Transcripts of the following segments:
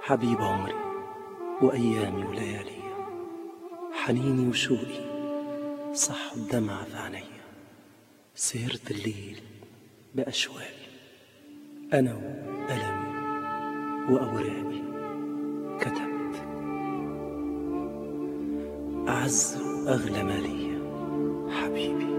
حبيب عمري وأيامي وليالي حنيني وشوقي صح الدمع في عينيا سهرت الليل بأشواقي أنا وألمي وأوراقي كتبت أعز وأغلى ما ليا حبيبي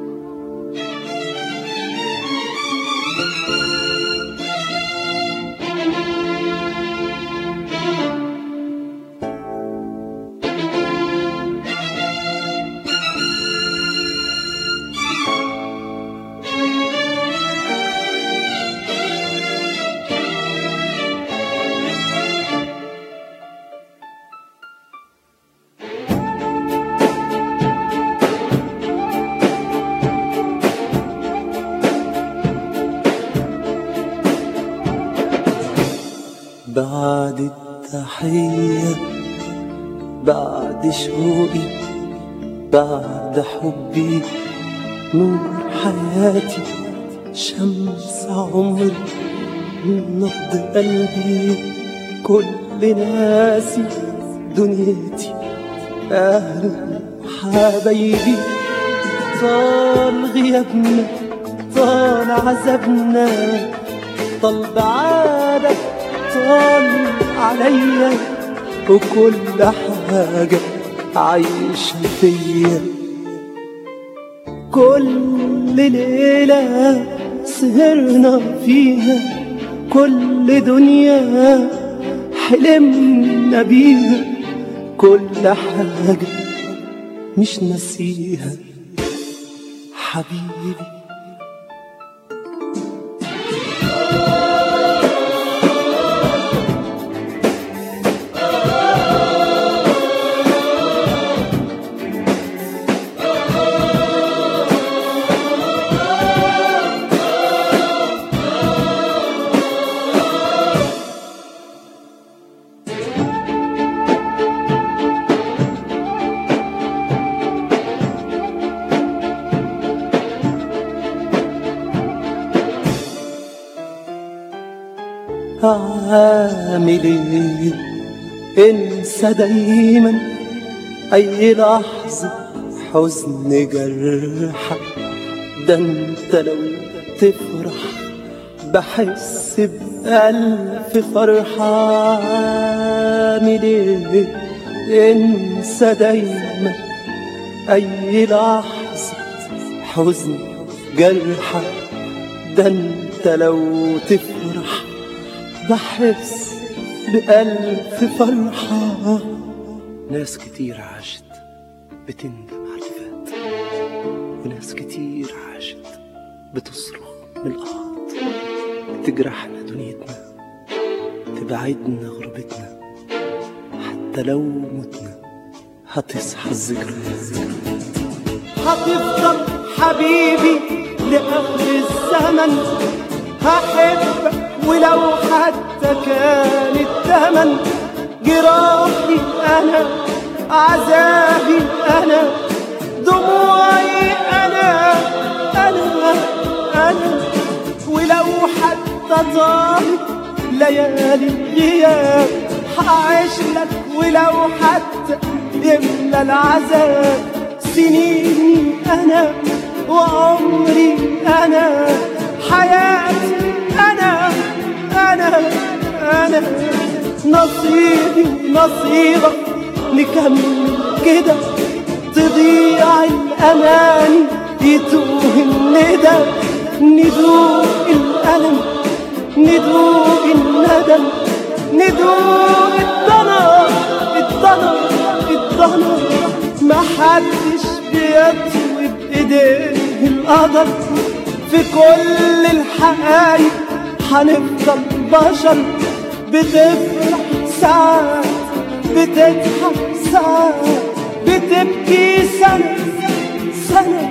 بعد التحية بعد شوقي بعد حبي نور حياتي شمس عمري نبض قلبي كل ناسي دنيتي أهل حبايبي طال غيابنا طال عذابنا طال بعادك طال عليا وكل حاجة عايشة فيا كل ليلة سهرنا فيها كل دنيا حلمنا بيها كل حاجة مش ناسيها حبيبي عامل ايه انسى دايما اي لحظة حزن جرحك ده انت لو تفرح بحس بألف فرحة عامل ايه انسى دايما اي لحظة حزن جرحك ده انت لو تفرح بحس بألف فرحة ناس كتير عاشت بتندم على اللي فات وناس كتير عاشت بتصرخ من الأرض تجرحنا دنيتنا تبعدنا غربتنا حتى لو متنا هتصحى الذكرى هتفضل حبيبي لآخر الزمن هحبك ولو حتى كان الثمن جراحي أنا عذابي أنا دموعي أنا أنا أنا ولو حتى طالت ليالي غياب هعيش لك ولو حتى يملى العذاب سنيني أنا وعمري أنا حياتي أنا أنا أنا نصيبي نصيبك نكمل كده تضيع الأماني يتوه الندى ندوق الألم ندوق الندم ندوق الضنا الضنا الضنا محدش بيطوي بإيديه القدر في كل الحقايق هنفضل بشر بتفرح ساعات بتضحك ساعات بتبكي سنة سنة